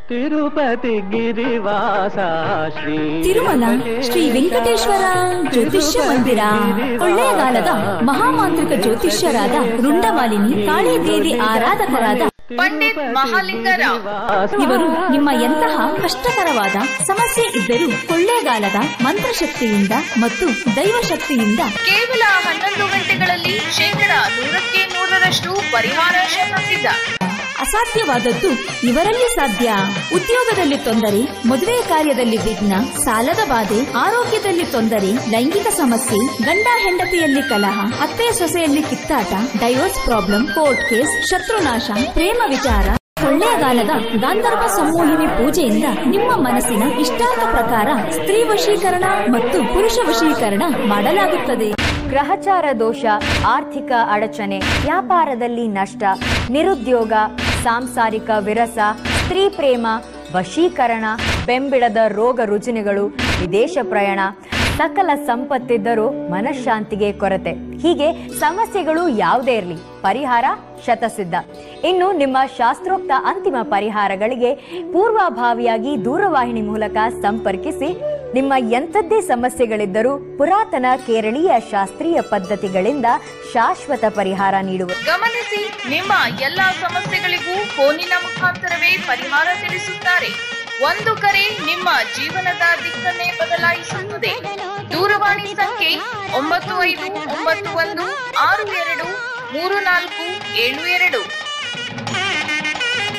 ತಿರುಪತಿ ಗಿರಿವಾಸ ಶ್ರೀ ತಿರುಮಲ ಶ್ರೀ ವೆಂಕಟೇಶ್ವರ ಜ್ಯೋತಿಷ್ಯ ಮಂದಿರ ಕೊಳ್ಳೇಗಾಲದ ಮಹಾಮಾಂತ್ರಿಕ ಜ್ಯೋತಿಷ್ಯರಾದ ರುಂಡಮಾಲಿನಿ ಕಾಳಿದೇವಿ ಆರಾಧಕರಾದ ಪಂಡಿತ್ ಮಹಾಲಿಂಗರಾವ್ ಇವರು ನಿಮ್ಮ ಎಂತಹ ಕಷ್ಟಕರವಾದ ಸಮಸ್ಯೆ ಇದ್ದರೂ ಕೊಳ್ಳೇಗಾಲದ ಮಂತ್ರಶಕ್ತಿಯಿಂದ ಮತ್ತು ದೈವಶಕ್ತಿಯಿಂದ ಕೇವಲ ಹನ್ನೊಂದು ಗಂಟೆಗಳಲ್ಲಿ ಶೇಕಡ ನೂರಕ್ಕೆ ನೂರರಷ್ಟು ಪರಿಹಾರ ಶತಸಿದ್ಧ ಅಸಾಧ್ಯವಾದದ್ದು ಇವರಲ್ಲಿ ಸಾಧ್ಯ ಉದ್ಯೋಗದಲ್ಲಿ ತೊಂದರೆ ಮದುವೆ ಕಾರ್ಯದಲ್ಲಿ ವಿಘ್ನ ಸಾಲದ ಬಾಧೆ ಆರೋಗ್ಯದಲ್ಲಿ ತೊಂದರೆ ಲೈಂಗಿಕ ಸಮಸ್ಯೆ ಗಂಡ ಹೆಂಡತಿಯಲ್ಲಿ ಕಲಹ ಅತ್ತೆ ಸೊಸೆಯಲ್ಲಿ ಕಿತ್ತಾಟ ಡೈವೋರ್ಸ್ ಪ್ರಾಬ್ಲಮ್ ಕೋರ್ಟ್ ಕೇಸ್ ಶತ್ರುನಾಶ ಪ್ರೇಮ ವಿಚಾರ ಕೊಳ್ಳೇಗಾಲದ ಗಾಂಧರ್ವ ಸಮೂಹಿನಿ ಪೂಜೆಯಿಂದ ನಿಮ್ಮ ಮನಸ್ಸಿನ ಇಷ್ಟಾರ್ಥ ಪ್ರಕಾರ ಸ್ತ್ರೀ ವಶೀಕರಣ ಮತ್ತು ಪುರುಷ ವಶೀಕರಣ ಮಾಡಲಾಗುತ್ತದೆ ಗ್ರಹಚಾರ ದೋಷ ಆರ್ಥಿಕ ಅಡಚಣೆ ವ್ಯಾಪಾರದಲ್ಲಿ ನಷ್ಟ ನಿರುದ್ಯೋಗ ಸಾಂಸಾರಿಕ ವಿರಸ ಸ್ತ್ರೀ ಪ್ರೇಮ ವಶೀಕರಣ ಬೆಂಬಿಡದ ರೋಗ ರುಜಿನಗಳು ವಿದೇಶ ಪ್ರಯಾಣ ಸಕಲ ಸಂಪತ್ತಿದ್ದರೂ ಮನಃಶಾಂತಿಗೆ ಕೊರತೆ ಹೀಗೆ ಸಮಸ್ಯೆಗಳು ಯಾವುದೇ ಇರಲಿ ಪರಿಹಾರ ಶತಸಿದ್ಧ ಇನ್ನು ನಿಮ್ಮ ಶಾಸ್ತ್ರೋಕ್ತ ಅಂತಿಮ ಪರಿಹಾರಗಳಿಗೆ ಪೂರ್ವಭಾವಿಯಾಗಿ ದೂರವಾಹಿನಿ ಮೂಲಕ ಸಂಪರ್ಕಿಸಿ ನಿಮ್ಮ ಎಂಥದ್ದೇ ಸಮಸ್ಯೆಗಳಿದ್ದರೂ ಪುರಾತನ ಕೇರಳೀಯ ಶಾಸ್ತ್ರೀಯ ಪದ್ಧತಿಗಳಿಂದ ಶಾಶ್ವತ ಪರಿಹಾರ ನೀಡುವ ಗಮನಿಸಿ ನಿಮ್ಮ ಎಲ್ಲಾ ಸಮಸ್ಯೆಗಳಿಗೂ ಫೋನಿನ ಮುಖಾಂತರವೇ ಪರಿಹಾರ ತಿಳಿಸುತ್ತಾರೆ ಒಂದು ಕರೆ ನಿಮ್ಮ ಜೀವನದ ದಿಕ್ಕನ್ನೇ ಬದಲಾಯಿಸುತ್ತದೆ ದೂರವಾಣಿ ಸಂಖ್ಯೆ ಒಂಬತ್ತು ಐದು ಒಂಬತ್ತು ಒಂದು ಆರು ಎರಡು ಮೂರು ನಾಲ್ಕು ಏಳು ಎರಡು